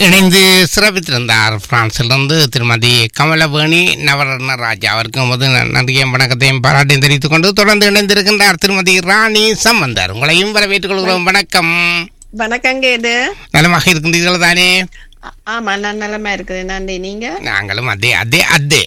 இணைந்து சிறப்பித்திருந்தார் பிரான்சிலிருந்து திருமதி கமலவேணி நவரத்ன ராஜா அவருக்கும் போது நன்றியும் வணக்கத்தையும் பாராட்டையும் தெரிவித்துக் கொண்டு தொடர்ந்து இணைந்திருக்கின்றார் திருமதி ராணி சம்பந்தர் உங்களையும் வரவேற்றுக் கொள்கிறோம் வணக்கம் வணக்கங்க இது நலமாக இருக்கின்றீர்கள் தானே ஆ- ஆமா நான் நலமா இருக்குது நன்றி நீங்க நாங்களும் அதே அதே அதே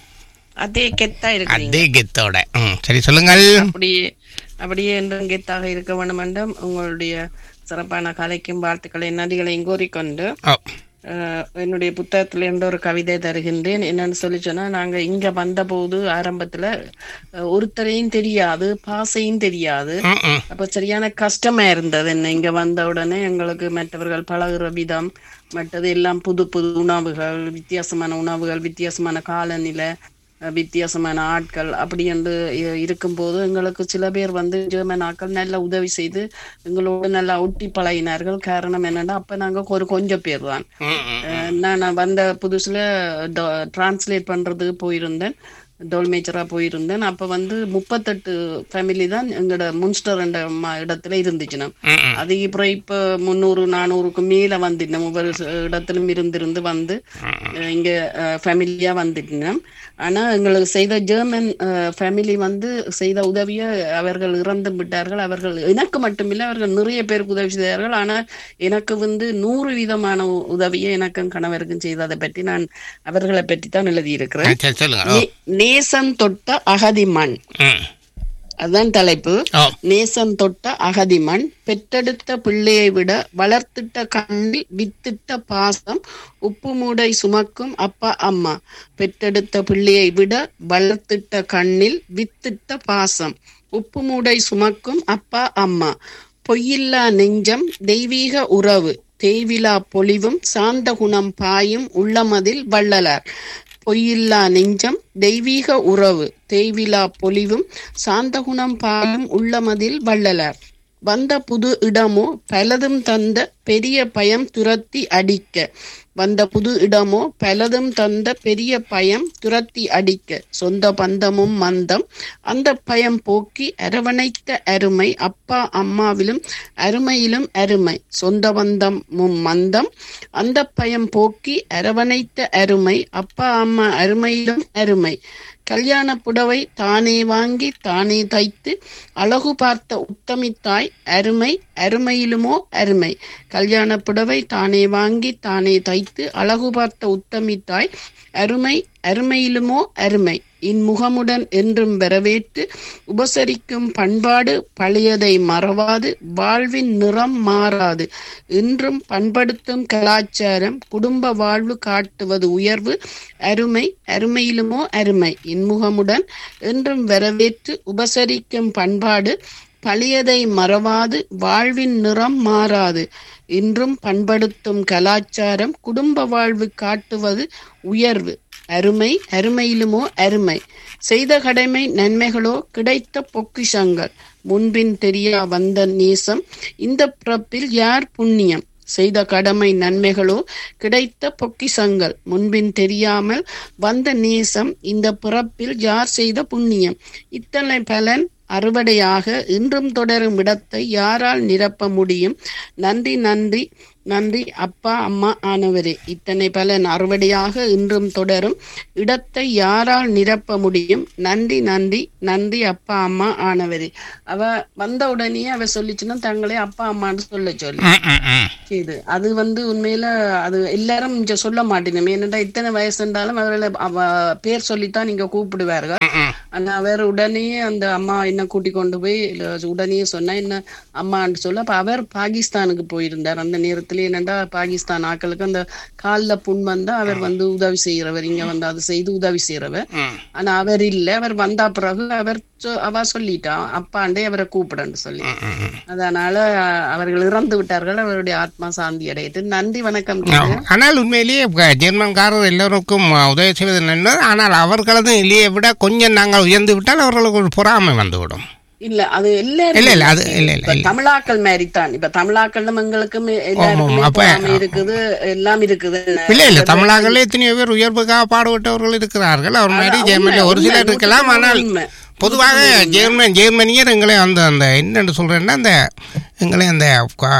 அதே கெத்தா இருக்கிறீங்க அதே கெத்தோட ம் சரி சொல்லுங்கள் அப்படியே அப்படியே என்றும் கெத்தாக இருக்க வேண்டும் என்றும் உங்களுடைய சிறப்பான கலைக்கும் வாழ்த்துக்களை நதிகளையும் கூறிக்கொண்டு ஓ அஹ், என்னுடைய புத்தகத்துல இருந்து ஒரு கவிதை தருகின்றேன் என்னன்னு சொல்லி சொன்னா நாங்க இங்க வந்தபோது ஆரம்பத்துல அஹ், ஒருத்தரையும் தெரியாது பாசையும் தெரியாது ம் ம் அப்ப சரியான கஷ்டமா இருந்தது என்ன இங்க வந்த உடனே எங்களுக்கு மற்றவர்கள் பழகுற விதம் மற்றது எல்லாம் புது புது உணவுகள் வித்தியாசமான உணவுகள் வித்தியாசமான காலநிலை அஹ் வித்தியாசமான ஆட்கள் அப்படி என்று இ- இருக்கும்போது எங்களுக்கு சில பேர் வந்து ஜெர்மன் ஆட்கள் நல்ல உதவி செய்து எங்களோடு நல்லா ஒட்டி பழகினார்கள் காரணம் என்னன்னா அப்ப நாங்க ஒரு கொஞ்சம் பேர் தான் ம் ம் அஹ் நான் வந்த புதுசுல டிரான்ஸ்லேட் பண்றதுக்கு போயிருந்தேன் டோல்மேச்சரா போயிருந்தேன் அப்ப வந்து முப்பத்தெட்டு ஃபேமிலி தான் எங்களோட முன்ஸ்டர் என்ற ம- இடத்துல இருந்துச்சுன்னா ம் ம் அது அப்புறம் இப்ப முந்நூறு நானூறுக்கு மேல வந்துட்டோம் ஒவ்வொரு ச- இடத்திலும் இருந்திருந்து வந்து அஹ் இங்க ஃபேமிலியா வந்துட்டோம் ஆனா எங்களுக்கு செய்த ஜெர்மன் ஃபேமிலி வந்து செய்த உதவியை அவர்கள் இறந்து விட்டார்கள் அவர்கள் எனக்கு மட்டுமில்லை அவர்கள் நிறைய பேருக்கு உதவி செய்தார்கள் ஆனா எனக்கு வந்து நூறு விதமான உ- உதவியை எனக்கும் கணவருக்கும் செய்ததை பற்றி நான் அவர்களை பற்றி தான் எழுதியிருக்கிறேன் சரி சொல்லுங்க ஓ நே- நேசம் தொட்ட அகதி மண் ம் அதுதான் தலைப்பு ஓ நேசம் தொட்ட அகதிமண் பெற்றெடுத்த பிள்ளையை விட வளர்த்திட்ட கண்ணில் வித்திட்ட பாசம் உப்பு மூடை சுமக்கும் அப்பா அம்மா பெற்றெடுத்த பிள்ளையை விட வளர்த்திட்ட கண்ணில் வித்திட்ட பாசம் உப்பு மூடை சுமக்கும் அப்பா அம்மா பொய்யில்லா நெஞ்சம் தெய்வீக உறவு தேய்விலா பொலிவும் சாந்த குணம் பாயும் உள்ளமதில் வள்ளலார் பொய்யில்லா நெஞ்சம் தெய்வீக உறவு தேய்விலா பொலிவும் சாந்தகுணம் பாயும் உள்ளமதில் வள்ளலார் வந்த புது இடமோ பலதும் தந்த பெரிய பயம் துரத்தி அடிக்க வந்த புது இடமோ பலதும் தந்த பெரிய பயம் துரத்தி அடிக்க சொந்த பந்தமும் மந்தம் அந்த பயம் போக்கி அரவணைத்த அருமை அப்பா அம்மாவிலும் அருமையிலும் அருமை சொந்த பந்தமும் மந்தம் அந்த பயம் போக்கி அரவணைத்த அருமை அப்பா அம்மா அருமையிலும் அருமை கல்யாண புடவை தானே வாங்கி தானே தைத்து அழகு பார்த்த உத்தமி தாய் அருமை அருமையிலுமோ அருமை கல்யாண புடவை தானே வாங்கி தானே தைத்து அழகு பார்த்த உத்தமி தாய் அருமை அருமையிலுமோ அருமை இன்முகமுடன் என்றும் வரவேற்று உபசரிக்கும் பண்பாடு பழையதை மறவாது வாழ்வின் நிறம் மாறாது இன்றும் பண்படுத்தும் கலாச்சாரம் குடும்ப வாழ்வு காட்டுவது உயர்வு அருமை அருமையிலுமோ அருமை இன்முகமுடன் என்றும் வரவேற்று உபசரிக்கும் பண்பாடு பழையதை மறவாது வாழ்வின் நிறம் மாறாது இன்றும் பண்படுத்தும் கலாச்சாரம் குடும்ப வாழ்வு காட்டுவது உயர்வு அருமை அருமையிலுமோ அருமை செய்த கடமை நன்மைகளோ கிடைத்த பொக்கிஷங்கள் முன்பின் தெரியா வந்த நேசம் இந்த பிறப்பில் யார் புண்ணியம் செய்த கடமை நன்மைகளோ கிடைத்த பொக்கிஷங்கள் முன்பின் தெரியாமல் வந்த நேசம் இந்த பிறப்பில் யார் செய்த புண்ணியம் இத்தனை பலன் அறுவடையாக இன்றும் தொடரும் இடத்தை யாரால் நிரப்ப முடியும் நன்றி நன்றி நன்றி அப்பா அம்மா ஆனவரே இத்தனை பலன் அறுவடையாக இன்றும் தொடரும் இடத்தை யாரால் நிரப்ப முடியும் நன்றி நன்றி நன்றி அப்பா அம்மா ஆனவரே அவ வந்த உடனே அவ சொல்லிச்சுன்னா தங்களே அப்பா அம்மான்னு சொல்ல சொல்லி ம் ம் ம் இது அது வந்து உண்மையில அது எல்லாரும் இங்க சொல்ல மாட்டேனும் ஏனென்றா இத்தனை வயசு இருந்தாலும் அவர்களை அவ பேர் சொல்லித்தான் நீங்க கூப்பிடுவார்கள் ம் ம் ஆனா அவர் உடனே அந்த அம்மா என்ன கூட்டி கொண்டு போய் இல்ல, உடனே சொன்னா என்ன அம்மான்னு சொல்ல அப்ப அவர் பாகிஸ்தானுக்கு போயிருந்தார் அந்த நேரத்துல என்னடா பாகிஸ்தான் ஆட்களுக்கு அந்த கால்ல புண் வந்தா அவர் வந்து உதவி செய்யறவர் இங்க வந்து அது செய்து உதவி செய்யறவர் ம் ஆனா அவர் இல்ல அவர் வந்தா பிறகு அவர் சொ- அவ சொல்லிட்டா அப்பாண்டே அவரை கூப்பிடன்னு சொல்லி ம், ம், ம். அதனால அவர்கள் இறந்து விட்டார்கள் அவருடைய ஆத்மா சாந்தி அடையிட்டு நன்றி வணக்கம் ஆம். ஆனால் உண்மையிலேயே க- ஜெர்மன்காரர் எல்லோருக்கும் அஹ், உதவி செய்வது நல்லது ஆனால் அவர்களது நிலையை விட கொஞ்சம் நாங்கள் உயர்ந்து விட்டால் அவர்களுக்கு ஒரு பொறாமை வந்துவிடும் இல்ல அது இல்ல எல்லாரும் இல்ல அது இல்ல இல்ல இப்ப இல்ல தமிழாக்கள் மாதிரி தான் இப்ப தமிழாக்களும் எங்களுக்கும் எல்லாருக்குமே அப்ப- பொறாமை இருக்குது எல்லாம் இருக்குது இல்ல இல்ல தமிழாக்களே எத்தனையோ பேர் உயர்வுக்காக பாடுபட்டவர்கள் இருக்கிறார்கள் அவர் மாதிரி அதான் ஜெர்மனியில் உண்மை, ஒரு சிலர் உண்மை, இருக்கலாம் நூற்றுக்கு ஆனால் உண்மை. பொதுவாக ஜெர்மன் ஜெர்மனியர் எங்களை அந்த அந்த என்னென்னு சொல்றேன்னா அந்த எங்களை அந்த க-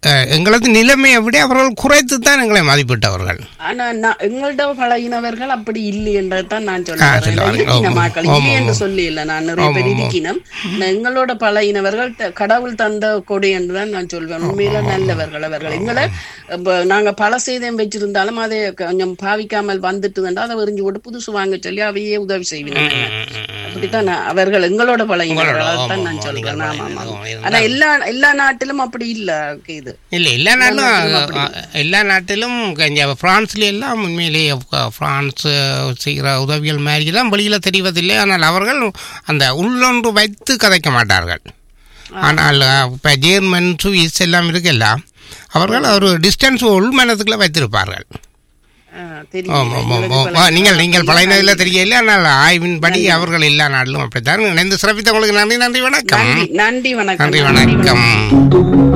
அஹ், எங்களது நிலைமையை விட அவர்கள் குறைத்து தான் எங்களை மதிப்பிட்டவர்கள் ஆனா நான் எங்கள்ட பழகினவர்கள் அப்படி இல்லை என்றதான் நான் ஆ, சொல்ல சொல்லுவேன் வரீங்க. இருக்கின ஆமா, மக்கள் ஆமா, இல்லை என்று ஆமா. சொல்லி இல்லை நான் நிறைய பேர் ஆமா, ஆமா. இருக்கினம் நான் எங்களோட பழகினவர்கள் த- கடவுள் தந்த கொடி என்றுதான் நான் சொல்வேன் உண்மையில நல்லவர்கள் அவர்கள் எங்களை இப்ப நாங்க பல சேதம் வச்சிருந்தாலும் அதை கொஞ்சம் பாவிக்காமல் வந்துட்டு அதை எறிஞ்சு போட்டு புதுசு வாங்க சொல்லி அவையே உதவி செய்வேன் அப்படித்தான் நான் அவர்கள் எங்களோட பழகினவர்கள் உங்களோட, அதைத்தான் ஆமா, நான் ஆமா, சொல்றேன் நீங்கள் ஆமா ஆமா பழகினது ஆனா எல்லா எல்லா நாட்டிலும் அப்படி இல்ல இது இல்லை எல்லா நாட்டிலும் நாட்டிலும் அப்படி. அஹ், எல்லா நாட்டிலும் இங்க பிரான்ஸ்ல எல்லாம் உண்மையிலேயே அஹ், பிரான்ஸ் அஹ், செய்கிற உதவிகள் மாதிரி தான் வெளியில் தெரிவதில்லை ஆனால் அவர்கள் அந்த உள்ளொன்று வைத்து கதைக்க மாட்டார்கள் ஆனால் இப்போ ஜெர்மன் சுவிஸ் எல்லாம் இருக்குல்ல அவர்கள் ஒரு டிஸ்டன்ஸ் உள்மனத்துக்குள்ள வைத்திருப்பார்கள் ஆ, தெரியும் ஆமாம் ஆமாம் எங்களுக்கு ஆமாம் பழகின- நீங்கள் நீங்கள் பழையதில் தெரியல ஆனால் ஆய்வின்படி அவர்கள் எல்லா நாட்டிலும் அப்படித்தான் இணைந்து சிறப்பித்தவங்களுக்கு நன்றி நன்றி வணக்கம் நன்றி நன்றி வணக்கம் நன்றி வணக்கம்